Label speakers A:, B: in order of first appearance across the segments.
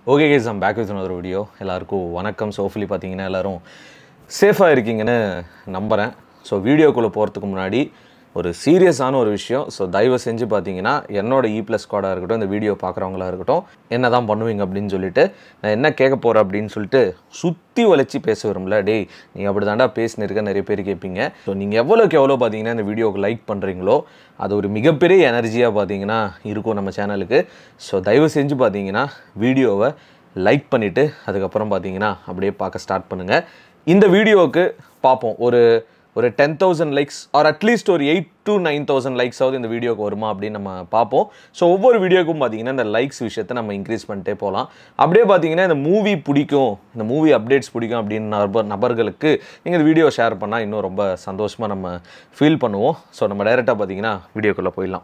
A: okay guys I'm back with another video எல்லாருக்கும் வணக்கம் சோஃபுலி பார்த்தீங்கன்னா எல்லாரும் சேஃபாக இருக்கீங்கன்னு நம்புகிறேன் ஸோ வீடியோக்குள்ளே போகிறதுக்கு முன்னாடி ஒரு சீரியஸான ஒரு விஷயம் ஸோ தயவு செஞ்சு பார்த்தீங்கன்னா என்னோட இ ப்ளஸ் ஸ்குவாடாக இருக்கட்டும் இந்த வீடியோ பார்க்குறவங்களா இருக்கட்டும் என்ன தான் பண்ணுவீங்க அப்படின்னு சொல்லிட்டு நான் என்ன கேட்க போகிறேன் அப்படின்னு சொல்லிட்டு சுற்றி வளைச்சி பேச வரும்ல டேய் நீங்கள் அப்படி தாண்டா பேசினிருக்க நிறைய பேர் கேட்பீங்க ஸோ நீங்கள் எவ்வளோக்கு எவ்வளோ பார்த்தீங்கன்னா இந்த வீடியோவுக்கு லைக் பண்ணுறீங்களோ அது ஒரு மிகப்பெரிய எனர்ஜியாக பார்த்தீங்கன்னா இருக்கும் நம்ம சேனலுக்கு ஸோ தயவு செஞ்சு பார்த்தீங்கன்னா வீடியோவை லைக் பண்ணிவிட்டு அதுக்கப்புறம் பார்த்தீங்கன்னா அப்படியே பார்க்க ஸ்டார்ட் பண்ணுங்கள் இந்த வீடியோவுக்கு பார்ப்போம் ஒரு ஒரு ten thousand likes or at least ஒரு எயிட் டு நைன் தௌசண்ட் லைக்ஸாவது இந்த வீடியோக்கு வருமா அப்படின்னு நம்ம பார்ப்போம் ஸோ ஒவ்வொரு வீடியோக்கும் பார்த்தீங்கன்னா இந்த லைக்ஸ் விஷயத்தை நம்ம இன்க்ரீஸ் பண்ணிட்டே போகலாம் அப்படியே பார்த்தீங்கன்னா இந்த மூவி பிடிக்கும் இந்த மூவி அப்டேட்ஸ் பிடிக்கும் அப்படின்னு நபர் நபர்களுக்கு நீங்கள் இந்த வீடியோ ஷேர் பண்ணால் இன்னும் ரொம்ப சந்தோஷமாக நம்ம ஃபீல் பண்ணுவோம் ஸோ நம்ம டைரெக்டாக பார்த்தீங்கன்னா வீடியோக்குள்ளே போயிடலாம்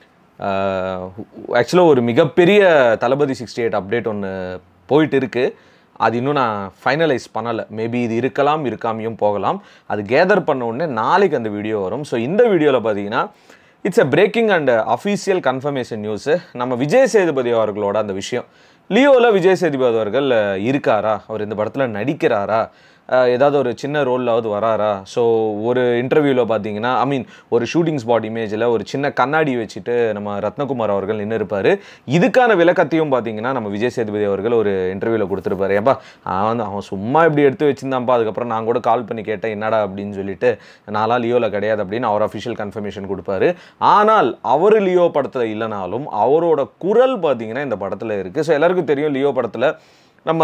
A: ஆக்சுவலாக ஒரு மிகப்பெரிய தளபதி சிக்ஸ்டி எயிட் அப்டேட் ஒன்று போயிட்டு இருக்குது அது இன்னும் நான் ஃபைனலைஸ் பண்ணலை மேபி இது இருக்கலாம் இருக்காமையும் போகலாம் அது கேதர் பண்ண உடனே நாளைக்கு அந்த வீடியோ வரும் ஸோ இந்த வீடியோவில் பார்த்தீங்கன்னா it's a breaking and official confirmation news நம்ம விஜய் சேதுபதி அவர்களோட அந்த விஷயம் லியோவில் விஜய் சேதுபதி அவர்கள் அஹ், இருக்காரா அவர் இந்த படத்தில் நடிக்கிறாரா அஹ், ஏதாவது ஒரு சின்ன ரோல்லாவது வராரா ஸோ ஒரு இன்டர்வியூவில் பார்த்தீங்கன்னா ஐ மீன் ஒரு ஷூட்டிங் ஸ்பாட் இமேஜில் ஒரு சின்ன கண்ணாடி வச்சுட்டு நம்ம ரத்னகுமார் அவர்கள் நின்று இருப்பார் இதுக்கான விளக்கத்தையும் பார்த்தீங்கன்னா நம்ம விஜய் சேதுபதி அவர்கள் ஒரு இன்டர்வியூவில் கொடுத்துருப்பாரு ஏப்பா அவன் வந்து அவன் சும்மா இப்படி எடுத்து வச்சிருந்தான்ப்பா அதுக்கப்புறம் நான் கூட கால் பண்ணி கேட்டேன் என்னடா அப்படின்னு சொல்லிட்டு நான்லாம் லியோவில் கிடையாது அப்படின்னு அவர் அஃபிஷியல் கன்ஃபர்மேஷன் கொடுப்பாரு ஆனால் அவர் லியோ படத்தில் இல்லைனாலும் அவரோட குரல் பார்த்தீங்கன்னா இந்த படத்தில் இருக்குது ஸோ எல்லாருக்கும் தெரியும் லியோ படத்தில் நம்ம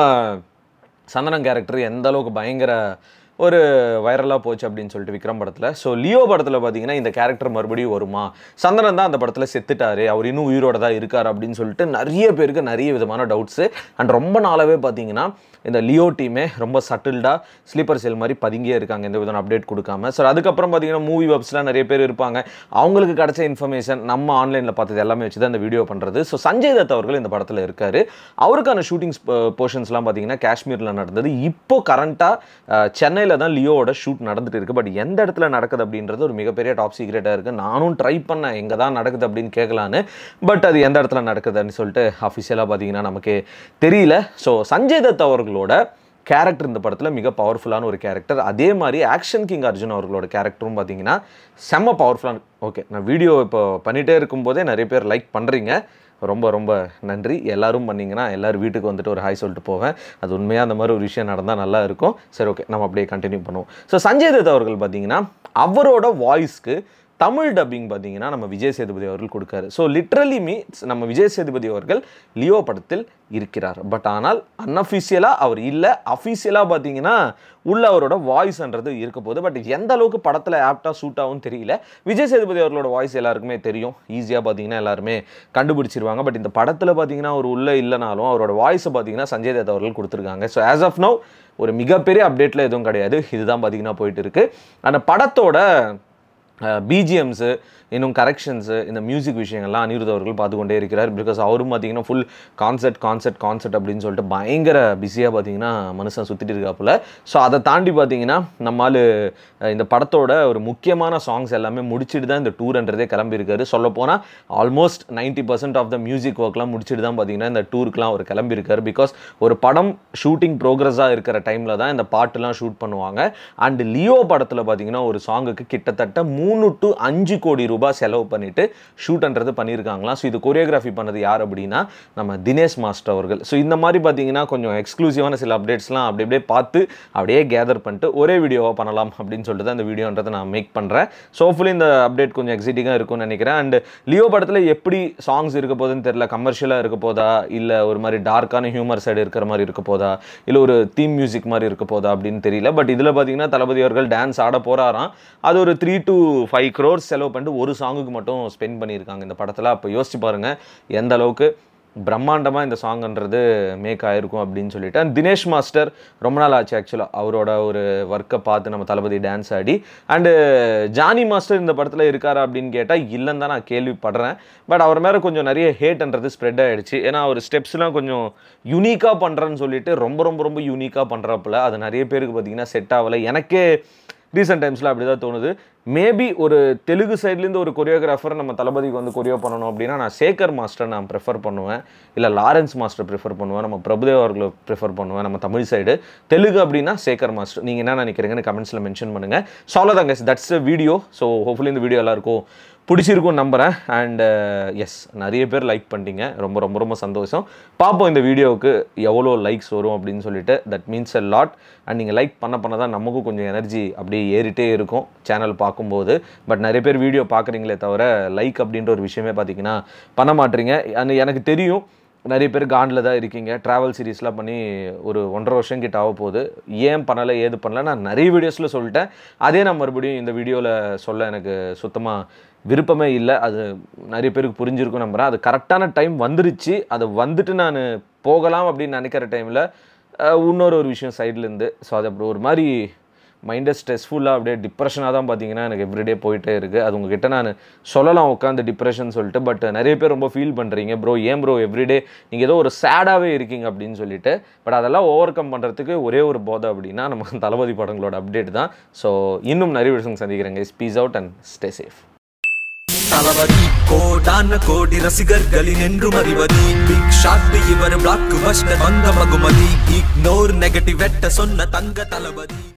A: சந்தனம் கேரக்டர் எந்த அளவுக்கு பயங்கர ஒரு வைரலாக போச்சு அப்படின்னு சொல்லிட்டு விக்ரம் படத்தில் ஸோ லியோ படத்தில் பார்த்தீங்கன்னா இந்த கேரக்டர் மறுபடியும் வருமா சந்தனம் தான் அந்த படத்தில் செத்துட்டாரு அவர் இன்னும் உயிரோட தான் இருக்கார் அப்படின்னு சொல்லிட்டு நிறைய பேருக்கு நிறைய விதமான டவுட்ஸு அண்ட் ரொம்ப நாளாகவே பார்த்தீங்கன்னா இந்த லியோ டீமே ரொம்ப சட்டில்டாக ஸ்லீப்பர் செல் மாதிரி பதுங்கியே இருக்காங்க எந்த விதமான அப்டேட் கொடுக்காம ஸோ அதுக்கப்புறம் பார்த்தீங்கன்னா மூவி வெப்ஸ்லாம் நிறைய பேர் இருப்பாங்க அவங்களுக்கு கிடைச்ச இன்ஃபர்மேஷன் நம்ம ஆன்லைனில் பார்த்தது எல்லாமே வச்சு தான் இந்த வீடியோ பண்ணுறது ஸோ சஞ்சய் தத் அவர்கள் இந்த படத்தில் இருக்காரு அவருக்கான ஷூட்டிங்ஸ் போர்ஷன்ஸ்லாம் பார்த்தீங்கன்னா காஷ்மீரில் நடந்தது இப்போ கரண்ட்டாக சென்னையில் தான் லியோவோட ஷூட் நடந்துட்டு இருக்கு பட் எந்த இடத்துல நடக்குது அப்படின்றது ஒரு மிகப்பெரிய டாப் சீக்ரெட்டாக இருக்குது நானும் ட்ரை பண்ணேன் எங்கே தான் நடக்குது அப்படின்னு கேட்கலான்னு பட் அது எந்த இடத்துல நடக்குதுன்னு சொல்லிட்டு அஃபிஷியலாக பார்த்தீங்கன்னா நமக்கு தெரியல ஸோ சஞ்சய் தத் அவர்களோட கேரக்டர் இந்த படத்தில் மிக பவர்ஃபுல்லான ஒரு கேரக்டர் அதே மாதிரி ஆக்ஷன் கிங் அர்ஜுன் அவர்களோட கேரக்டரும் பார்த்தீங்கன்னா செம்ம பவர்ஃபுல்லான ஓகே நான் வீடியோ இப்போ பண்ணிகிட்டே இருக்கும்போதே நிறைய பேர் லைக் பண்ணுறீங்க ரொம்ப ரொம்ப நன்றி எல்லாரும் பண்ணீங்கன்னா எல்லாரும் வீட்டுக்கு வந்துட்டு ஒரு ஹாய் சொல்லிட்டு போவேன் அது உண்மையாக அந்த மாதிரி ஒரு விஷயம் நடந்தால் நல்லா இருக்கும் சரி ஓகே நம்ம அப்படியே கண்டினியூ பண்ணுவோம் ஸோ சஞ்சய் தத் அவர்கள் பார்த்தீங்கன்னா அவரோட வாய்ஸ்க்கு தமிழ் டப்பிங் பார்த்தீங்கன்னா நம்ம விஜய் சேதுபதி அவர்கள் கொடுக்காரு ஸோ லிட்ரலி மீன்ஸ் நம்ம விஜய் சேதுபதி அவர்கள் லியோ படத்தில் இருக்கிறார் பட் ஆனால் அன்அஃபிஷியலாக அவர் இல்லை அஃபிஷியலாக பார்த்தீங்கன்னா உள்ள அவரோட வாய்ஸ்ன்றது இருக்க போகுது பட் எந்த அளவுக்கு படத்தில் ஆப்டாக சூட் ஆகும் தெரியல விஜய் சேதுபதி அவர்களோட வாய்ஸ் எல்லாருக்குமே தெரியும் ஈஸியாக பார்த்தீங்கன்னா எல்லாருமே கண்டுபிடிச்சிருவாங்க பட் இந்த படத்தில் பார்த்தீங்கன்னா அவர் உள்ளே இல்லைனாலும் அவரோட வாய்ஸை பார்த்தீங்கன்னா சஞ்சய் தத் அவர்கள் கொடுத்துருக்காங்க ஸோ ஆஸ் ஆஃப் நவ் ஒரு மிகப்பெரிய அப்டேட்டில் எதுவும் கிடையாது இதுதான் பார்த்தீங்கன்னா போயிட்டு இருக்கு அந்த படத்தோட பிஜிஎம்ஸு இன்னும் கரெக்ஷன்ஸு இந்த மியூசிக் விஷயங்கள்லாம் அனிருத் அவர்கள் பார்த்து கொண்டே இருக்கிறார் பிகாஸ் அவரும் பார்த்தீங்கன்னா ஃபுல் கான்செர்ட் கான்செர்ட் கான்செர்ட் அப்படின்னு சொல்லிட்டு பயங்கர பிஸியாக பார்த்தீங்கன்னா மனுஷன் சுற்றிட்டு இருக்காப்புல ஸோ அதை தாண்டி பார்த்தீங்கன்னா நம்மால் இந்த படத்தோட ஒரு முக்கியமான சாங்ஸ் எல்லாமே முடிச்சுட்டு தான் இந்த டூர்ன்றதே கிளம்பியிருக்காரு சொல்லப்போனால் almost ninety percent of the music ஒர்க்லாம் முடிச்சுட்டு தான் பார்த்தீங்கன்னா இந்த டூருக்குலாம் அவர் கிளம்பியிருக்காரு பிகாஸ் ஒரு படம் ஷூட்டிங் ப்ரோக்ரஸாக இருக்கிற டைமில் தான் இந்த பாட்டுலாம் ஷூட் பண்ணுவாங்க அண்ட் லியோ படத்தில் பார்த்தீங்கன்னா ஒரு சாங்குக்கு கிட்டத்தட்ட மூணு டு அஞ்சு கோடி ரூபாய் செலவு பண்ணிட்டு ஷூட்ன்றது பண்ணியிருக்காங்களாம் ஸோ இது கொரியோகிராஃபி பண்ணது யார் அப்படின்னா நம்ம தினேஷ் மாஸ்டர் அவர்கள் ஸோ இந்த மாதிரி பார்த்தீங்கன்னா கொஞ்சம் எக்ஸ்க்ளூசிவான சில அப்டேட்ஸ்லாம் அப்படி அப்படியே பார்த்து அப்படியே கேதர் பண்ணிட்டு ஒரே வீடியோவாக பண்ணலாம் அப்படின்னு சொல்லிட்டு தான் இந்த வீடியோன்றதை நான் மேக் பண்ணுறேன் ஸோ ஃபுல்லி இந்த அப்டேட் கொஞ்சம் எக்ஸைட்டிங்காக இருக்கும்னு நினைக்கிறேன் அண்ட் லியோ படத்தில் எப்படி சாங்ஸ் இருக்க போகுதுன்னு தெரியல கமர்ஷியலாக இருக்க போதா இல்லை ஒரு மாதிரி டார்க்கான ஹியூமர் சைடு இருக்கிற மாதிரி இருக்க போதா இல்லை ஒரு தீம் மியூசிக் மாதிரி இருக்க போதா அப்படின்னு தெரியல பட் இதில் பார்த்தீங்கன்னா தளபதி அவர்கள் டான்ஸ் ஆட போகிறாராம் அது ஒரு த்ரீ டு ஃபைவ் க்ரோர்ஸ் செலவு பண்ணிட்டு ஒரு சாங்குக்கு மட்டும் ஸ்பெண்ட் பண்ணியிருக்காங்க இந்த படத்தில் அப்போ யோசிச்சு பாருங்கள் எந்த அளவுக்கு பிரம்மாண்டமாக இந்த சாங்ன்றது மேக் ஆயிருக்கும் அப்படின்னு சொல்லிட்டு அண்ட் தினேஷ் மாஸ்டர் ரொம்ப நாள் ஆச்சு ஆக்சுவலாக அவரோட ஒரு ஒர்க்கை பார்த்து நம்ம தளபதி டான்ஸ் ஆடி அண்டு ஜானி மாஸ்டர் இந்த படத்தில் இருக்காரா அப்படின்னு கேட்டால் இல்லைன்னு தான் நான் கேள்விப்படுறேன் பட் அவர் மேலே கொஞ்சம் நிறைய ஹேட்ன்றது ஸ்ப்ரெட் ஆகிடுச்சு ஏன்னா அவர் ஸ்டெப்ஸ்லாம் கொஞ்சம் யூனிக்காக பண்ணுறேன்னு சொல்லிட்டு ரொம்ப ரொம்ப ரொம்ப யூனிக்காக பண்ணுறப்பல அது நிறைய பேருக்கு பார்த்தீங்கன்னா செட் ஆகலை எனக்கே ரீசெண்ட் டைம்ஸில் அப்படி தான் தோணுது மேபி ஒரு தெலுங்கு சைட்லேருந்து ஒரு கொரியோகிராஃபர் நம்ம தளபதிக்கு வந்து கொரியோ பண்ணணும் அப்படின்னா நான் சேகர் மாஸ்டர் நான் ப்ரிஃபர் பண்ணுவேன் இல்லை லாரன்ஸ் மாஸ்டர் ப்ரிஃபர் பண்ணுவேன் நம்ம பிரபுதேவ் அவர்களை ப்ரிஃபர் பண்ணுவேன் நம்ம தமிழ் சைடு தெலுங்கு அப்படின்னா சேகர் மாஸ்டர் நீங்கள் என்ன நினைக்கிறீங்கன்னு கமெண்ட்ஸில் மென்ஷன் பண்ணுங்கள் சாலோ தாங்க that's a video so hopefully இந்த வீடியோ எல்லாருக்கும் பிடிச்சிருக்கும் நம்புகிறேன் அண்ட் எஸ் நிறைய பேர் லைக் பண்ணிட்டீங்க ரொம்ப ரொம்ப ரொம்ப சந்தோஷம் பார்ப்போம் இந்த வீடியோவுக்கு எவ்வளோ லைக்ஸ் வரும் அப்படின்னு சொல்லிட்டு that means a lot and நீங்கள் லைக் பண்ண பண்ண தான் நமக்கும் கொஞ்சம் எனர்ஜி அப்படியே ஏறிட்டே இருக்கும் சேனல் பார்க்கும்போது பட் நிறைய பேர் வீடியோ பார்க்குறீங்களே தவிர லைக் அப்படின்ற ஒரு விஷயமே பார்த்தீங்கன்னா பண்ண மாட்டீங்க and எனக்கு தெரியும் நிறைய பேர் காண்டில் தான் இருக்கீங்க ட்ராவல் சீரீஸ்லாம் பண்ணி ஒரு ஒன்றரை வருஷம் கிட்ட ஆக போகுது ஏன் பண்ணலை ஏது பண்ணல நான் நிறைய வீடியோஸில் சொல்லிட்டேன் அதே நான் மறுபடியும் இந்த வீடியோவில் சொல்ல எனக்கு சுத்தமாக விருப்பமே இல்லை அது நிறைய பேருக்கு புரிஞ்சிருக்கும் நம்புறேன் அது கரெக்டான டைம் வந்துருச்சு அது வந்துட்டு நான் போகலாம் அப்படின்னு நினைக்கிற டைமில் இன்னொரு ஒரு விஷயம் சைட்லேருந்து ஸோ அது அப்படி ஒரு மாதிரி மைண்டை ஸ்ட்ரெஸ்ஃபுல்லாக அப்படியே டிப்ரெஷனாக தான் பார்த்தீங்கன்னா எனக்கு எவ்ரிடே போயிட்டே இருக்குது அது உங்ககிட்ட நான் சொல்லலாம் உட்காந்து டிப்ரெஷன் சொல்லிட்டு பட் நிறைய பேர் ரொம்ப ஃபீல் பண்ணுறீங்க ப்ரோ ஏன் ப்ரோ எவ்ரிடே நீங்கள் ஏதோ ஒரு சேடாகவே இருக்கீங்க அப்படின்னு சொல்லிட்டு பட் அதெல்லாம் ஓவர் கம் பண்ணுறதுக்கு ஒரே ஒரு போதை அப்படின்னா நம்ம தளபதி படங்களோட அப்டேட் தான் ஸோ இன்னும் நிறைய விஷயம் சந்திக்கிறேங்க peace out and stay safe
B: Thalapathy கோடான கோடி ரசிகர்களின் என்றும் அறிவதி பிக் ஷாட் இவர் பிளாக் பஸ்டர் வந்த மகுமதி இக்னோர் நெகட்டிவ் வெட்ட சொன்ன தங்க தளபதி